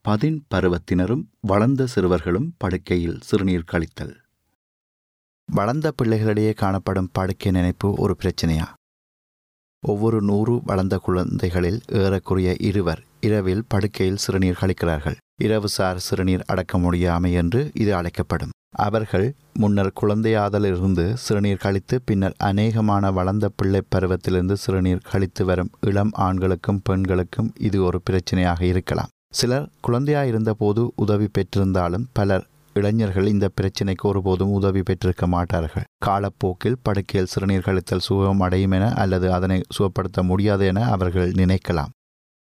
பதின் பருவத்தினரும் வளர்ந்த சிறுவர்களும் படுக்கையில் சிறுநீர் கழித்தல் வளர்ந்த பிள்ளைகளிடையே காணப்படும் படுக்கை நினைப்பு ஒரு பிரச்சனையா ஒவ்வொரு நூறு வளர்ந்த குழந்தைகளில் ஏறக்குறைய இருவர் இரவில் படுக்கையில் சிறுநீர் கழிக்கிறார்கள் இரவுசார் சிறுநீர் அடக்க முடியாமை என்று இது அழைக்கப்படும் அவர்கள் முன்னர் குழந்தையாதலிருந்து சிறுநீர் கழித்து பின்னர் அநேகமான வளர்ந்த பிள்ளை பருவத்திலிருந்து சிறுநீர் கழித்து வரும் இளம் ஆண்களுக்கும் பெண்களுக்கும் இது ஒரு பிரச்சனையாக இருக்கலாம் சிலர் குழந்தையாயிருந்த போது உதவி பெற்றிருந்தாலும் பலர் இளைஞர்கள் இந்த பிரச்சினைக்கு ஒருபோதும் உதவி பெற்றிருக்க மாட்டார்கள் காலப்போக்கில் படுக்கையில் சிறுநீர் கழித்தல் சுகம் அடையும் என அல்லது அதனை சுகப்படுத்த முடியாது என அவர்கள் நினைக்கலாம்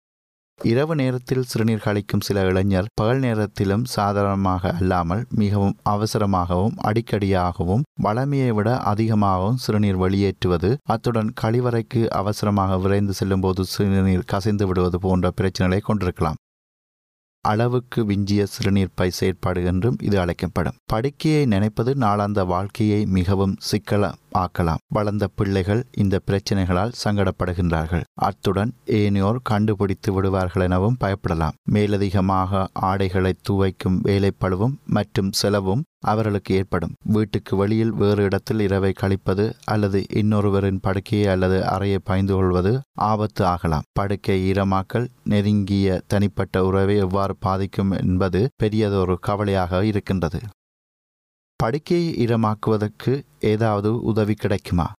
இரவு நேரத்தில் சிறுநீர் கழிக்கும் சில இளைஞர் பகல் நேரத்திலும் சாதாரணமாக அல்லாமல் மிகவும் அவசரமாகவும் அடிக்கடியாகவும் வளமையை விட அதிகமாகவும் சிறுநீர் வெளியேற்றுவது அத்துடன் கழிவறைக்கு அவசரமாக விரைந்து செல்லும்போது சிறுநீர் கசிந்து விடுவது போன்ற பிரச்சனைகளை கொண்டிருக்கலாம் அளவுக்கு விஞ்சிய சிறுநீர் பை செயற்பாடு என்றும் இது அழைக்கப்படும் படுக்கையை நினைப்பது நாளாந்த வாழ்க்கையை மிகவும் சிக்கல ஆக்கலாம் வளர்ந்த பிள்ளைகள் இந்த பிரச்சனைகளால் சங்கடப்படுகின்றார்கள் அத்துடன் ஏனையோர் கண்டுபிடித்து விடுவார்கள் எனவும் பயப்படலாம் மேலதிகமாக ஆடைகளை துவைக்கும் வேலைப்பழுவும் மற்றும் செலவும் அவர்களுக்கு ஏற்படும் வீட்டுக்கு வெளியில் வேறு இடத்தில் இரவை கழிப்பது அல்லது இன்னொருவரின் படுக்கையை அல்லது அறையை பாய்ந்து கொள்வது ஆபத்து ஆகலாம் படுக்கை ஈரமாக்கல் நெருங்கிய தனிப்பட்ட உறவை எவ்வாறு பாதிக்கும் என்பது பெரியதொரு கவலையாக இருக்கின்றது படுக்கையை ஈரமாக்குவதற்கு ஏதாவது உதவி கிடைக்குமா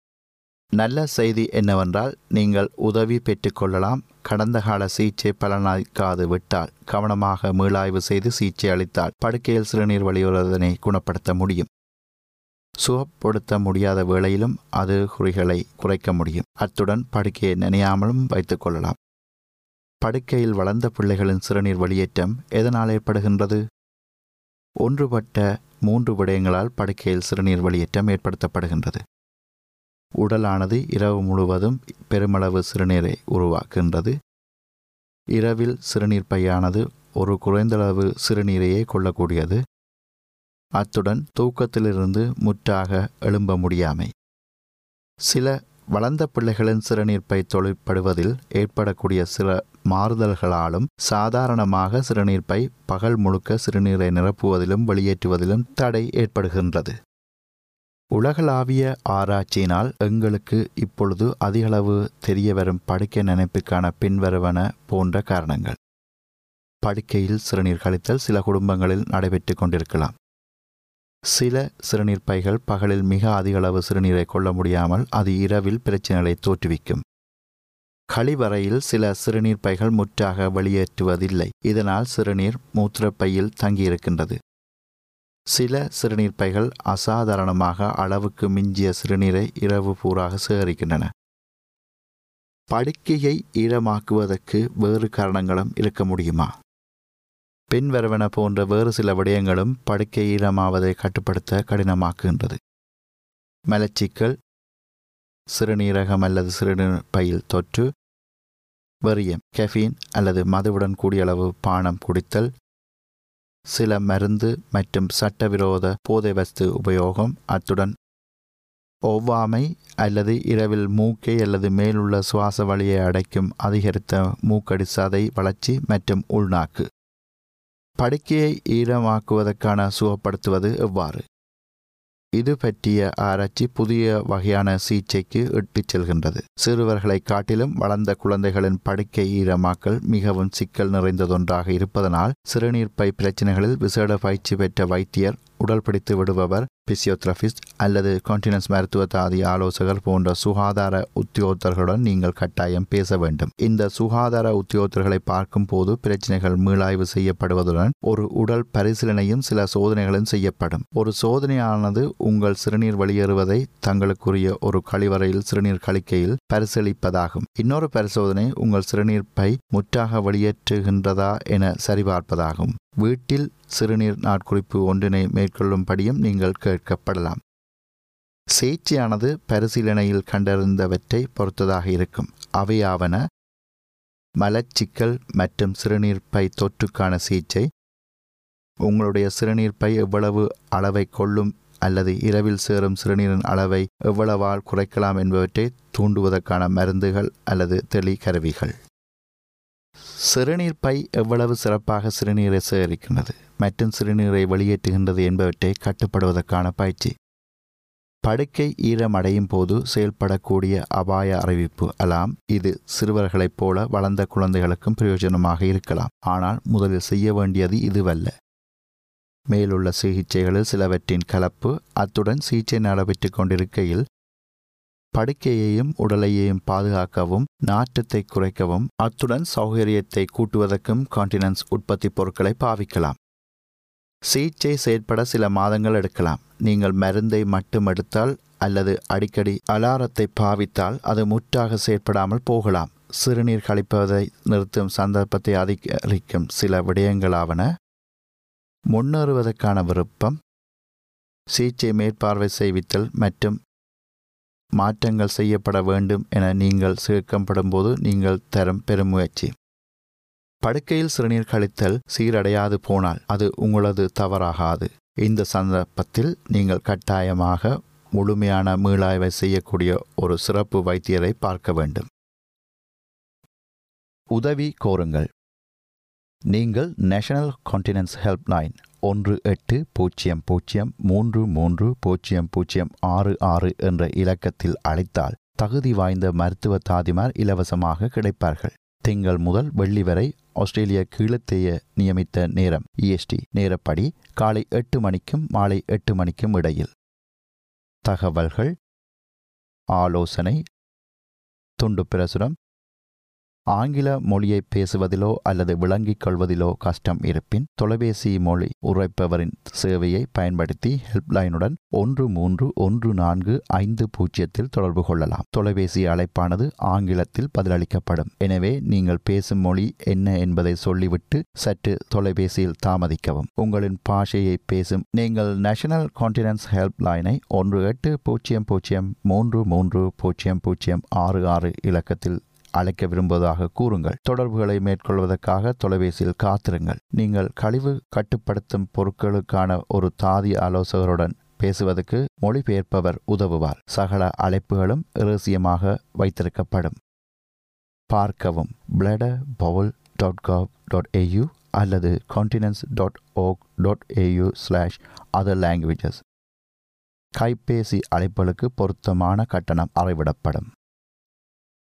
நல்ல செய்தி என்னவென்றால் நீங்கள் உதவி பெற்றுக்கொள்ளலாம் கடந்த கால சிகிச்சை பலனளிக்காது விட்டால் கவனமாக மீளாய்வு செய்து சிகிச்சை அளித்தால் படுக்கையில் சிறுநீர் வெளியுறதனை குணப்படுத்த முடியும் சுகப்படுத்த முடியாத வேளையிலும் அது குறிகளை குறைக்க முடியும் அத்துடன் படுக்கையை நினையாமலும் வைத்துக் கொள்ளலாம் படுக்கையில் வளர்ந்த பிள்ளைகளின் சிறுநீர் வெளியேற்றம் எதனால் ஏற்படுகின்றது ஒன்றுபட்ட மூன்று விடயங்களால் படுக்கையில் சிறுநீர் வெளியேற்றம் ஏற்படுத்தப்படுகின்றது உடலானது இரவு முழுவதும் பெருமளவு சிறுநீரை உருவாக்குகின்றது இரவில் சிறுநீர் பையானது ஒரு குறைந்தளவு சிறுநீரையே கொள்ளக்கூடியது அத்துடன் தூக்கத்திலிருந்து முற்றாக எழும்ப முடியாமை சில வளர்ந்த பிள்ளைகளின் சிறுநீர் பை தொழிற்படுவதில் ஏற்படக்கூடிய சில மாறுதல்களாலும் சாதாரணமாக சிறுநீர் பை பகல் முழுக்க சிறுநீரை நிரப்புவதிலும் வெளியேற்றுவதிலும் தடை ஏற்படுகின்றது உலகளாவிய ஆராய்ச்சியினால் எங்களுக்கு இப்பொழுது அதிகளவு தெரிய வரும் படுக்கை நினைப்புக்கான பின்வருவன போன்ற காரணங்கள் படுக்கையில் சிறுநீர் கழித்தல் சில குடும்பங்களில் நடைபெற்று கொண்டிருக்கலாம் சில சிறுநீர் பைகள் பகலில் மிக அதிகளவு சிறுநீரை கொள்ள முடியாமல் அது இரவில் பிரச்சனைகளை தோற்றுவிக்கும் கழிவறையில் சில சிறுநீர் பைகள் முற்றாக வெளியேற்றுவதில்லை இதனால் சிறுநீர் மூத்திரப்பையில் தங்கியிருக்கின்றது சில சிறுநீர் பைகள் அசாதாரணமாக அளவுக்கு மிஞ்சிய சிறுநீரை இரவு பூராக சேகரிக்கின்றன படுக்கையை ஈரமாக்குவதற்கு வேறு காரணங்களும் இருக்க முடியுமா பின்வருவன போன்ற வேறு சில விடயங்களும் படுக்கை ஈரமாவதை கட்டுப்படுத்த கடினமாக்குகின்றது மலச்சிக்கல் சிறுநீரகம் அல்லது சிறுநீர் பையில் தொற்று வெறியம் கெஃபீன் அல்லது மதுவுடன் கூடிய அளவு பானம் குடித்தல் சில மருந்து மற்றும் சட்டவிரோத போதை வஸ்து உபயோகம் அத்துடன் ஒவ்வாமை அல்லது இரவில் மூக்கை அல்லது மேலுள்ள சுவாச வழியை அடைக்கும் அதிகரித்த மூக்கடி சதை வளர்ச்சி மற்றும் உள்நாக்கு படுக்கையை ஈரமாக்குவதற்கான சுகப்படுத்துவது எவ்வாறு இது பற்றிய ஆராய்ச்சி புதிய வகையான சிகிச்சைக்கு இட்டுச் செல்கின்றது சிறுவர்களை காட்டிலும் வளர்ந்த குழந்தைகளின் படுக்கை ஈரமாக்கல் மிகவும் சிக்கல் நிறைந்ததொன்றாக இருப்பதனால் சிறுநீர் பை பிரச்சனைகளில் விசேட பயிற்சி பெற்ற வைத்தியர் உடல் பிடித்து விடுபவர் பிசியோதெரபிஸ்ட் அல்லது கான்டினன்ஸ் மருத்துவ தாதி ஆலோசகர் போன்ற சுகாதார உத்தியோகத்தர்களுடன் நீங்கள் கட்டாயம் பேச வேண்டும் இந்த சுகாதார உத்தியோகத்தர்களை பார்க்கும் போது பிரச்சனைகள் மீளாய்வு செய்யப்படுவதுடன் ஒரு உடல் பரிசீலனையும் சில சோதனைகளும் செய்யப்படும் ஒரு சோதனையானது உங்கள் சிறுநீர் வெளியேறுவதை தங்களுக்குரிய ஒரு கழிவறையில் சிறுநீர் கழிக்கையில் பரிசீலிப்பதாகும் இன்னொரு பரிசோதனை உங்கள் சிறுநீர் பை முற்றாக வெளியேற்றுகின்றதா என சரிபார்ப்பதாகும் வீட்டில் சிறுநீர் நாட்குறிப்பு ஒன்றினை மேற்கொள்ளும்படியும் நீங்கள் கேட்கப்படலாம் சிகிச்சையானது பரிசீலனையில் கண்டறிந்தவற்றை பொறுத்ததாக இருக்கும் அவையாவன மலச்சிக்கல் மற்றும் சிறுநீர் பை தொற்றுக்கான சிகிச்சை உங்களுடைய சிறுநீர் பை எவ்வளவு அளவை கொள்ளும் அல்லது இரவில் சேரும் சிறுநீரின் அளவை எவ்வளவால் குறைக்கலாம் என்பவற்றை தூண்டுவதற்கான மருந்துகள் அல்லது தெளி கருவிகள் சிறுநீர் பை எவ்வளவு சிறப்பாக சிறுநீரை சேகரிக்கின்றது மற்றும் சிறுநீரை வெளியேற்றுகின்றது என்பவற்றை கட்டுப்படுவதற்கான பயிற்சி படுக்கை ஈரமடையும் போது செயல்படக்கூடிய அபாய அறிவிப்பு அலாம் இது சிறுவர்களைப் போல வளர்ந்த குழந்தைகளுக்கும் பிரயோஜனமாக இருக்கலாம் ஆனால் முதலில் செய்ய வேண்டியது இதுவல்ல மேலுள்ள சிகிச்சைகளில் சிலவற்றின் கலப்பு அத்துடன் சிகிச்சை நடைபெற்று கொண்டிருக்கையில் படுக்கையையும் உடலையையும் பாதுகாக்கவும் நாற்றத்தை குறைக்கவும் அத்துடன் சௌகரியத்தை கூட்டுவதற்கும் கான்டினன்ஸ் உற்பத்தி பொருட்களை பாவிக்கலாம் சிகிச்சை செயற்பட சில மாதங்கள் எடுக்கலாம் நீங்கள் மருந்தை மட்டும் எடுத்தால் அல்லது அடிக்கடி அலாரத்தை பாவித்தால் அது முற்றாக செயற்படாமல் போகலாம் சிறுநீர் கழிப்பதை நிறுத்தும் சந்தர்ப்பத்தை அதிகரிக்கும் சில விடயங்களாவன முன்னேறுவதற்கான விருப்பம் சிகிச்சை மேற்பார்வை செய்வித்தல் மற்றும் மாற்றங்கள் செய்யப்பட வேண்டும் என நீங்கள் சேர்க்கப்படும் போது நீங்கள் தரும் பெருமுயற்சி படுக்கையில் சிறுநீர் கழித்தல் சீரடையாது போனால் அது உங்களது தவறாகாது இந்த சந்தர்ப்பத்தில் நீங்கள் கட்டாயமாக முழுமையான மீளாய்வை செய்யக்கூடிய ஒரு சிறப்பு வைத்தியரை பார்க்க வேண்டும் உதவி கோருங்கள் நீங்கள் நேஷனல் கான்டினன்ஸ் ஹெல்ப்லைன் ஒன்று எட்டு பூஜ்ஜியம் பூஜ்ஜியம் மூன்று மூன்று பூஜ்ஜியம் பூஜ்ஜியம் ஆறு ஆறு என்ற இலக்கத்தில் அழைத்தால் தகுதி வாய்ந்த மருத்துவ தாதிமார் இலவசமாக கிடைப்பார்கள் திங்கள் முதல் வெள்ளி வரை ஆஸ்திரேலிய கீழத்தேய நியமித்த நேரம் இஎஸ்டி நேரப்படி காலை எட்டு மணிக்கும் மாலை எட்டு மணிக்கும் இடையில் தகவல்கள் ஆலோசனை துண்டு பிரசுரம் ஆங்கில மொழியை பேசுவதிலோ அல்லது விளங்கிக் கொள்வதிலோ கஷ்டம் இருப்பின் தொலைபேசி மொழி உரைப்பவரின் சேவையை பயன்படுத்தி ஹெல்ப்லைனுடன் ஒன்று மூன்று ஒன்று நான்கு ஐந்து பூஜ்ஜியத்தில் தொடர்பு கொள்ளலாம் தொலைபேசி அழைப்பானது ஆங்கிலத்தில் பதிலளிக்கப்படும் எனவே நீங்கள் பேசும் மொழி என்ன என்பதை சொல்லிவிட்டு சற்று தொலைபேசியில் தாமதிக்கவும் உங்களின் பாஷையை பேசும் நீங்கள் நேஷனல் கான்டினன்ஸ் ஹெல்ப்லைனை ஒன்று எட்டு பூஜ்ஜியம் பூஜ்ஜியம் மூன்று மூன்று பூஜ்ஜியம் பூஜ்ஜியம் ஆறு ஆறு இலக்கத்தில் அழைக்க விரும்புவதாக கூறுங்கள் தொடர்புகளை மேற்கொள்வதற்காக தொலைபேசியில் காத்திருங்கள் நீங்கள் கழிவு கட்டுப்படுத்தும் பொருட்களுக்கான ஒரு தாதி ஆலோசகருடன் பேசுவதற்கு மொழிபெயர்ப்பவர் உதவுவார் சகல அழைப்புகளும் இரகசியமாக வைத்திருக்கப்படும் பார்க்கவும் bladder bowel dot gov dot AU அல்லது continence dot org dot AU slash other languages கைபேசி அழைப்புகளுக்கு பொருத்தமான கட்டணம் அறைவிடப்படும்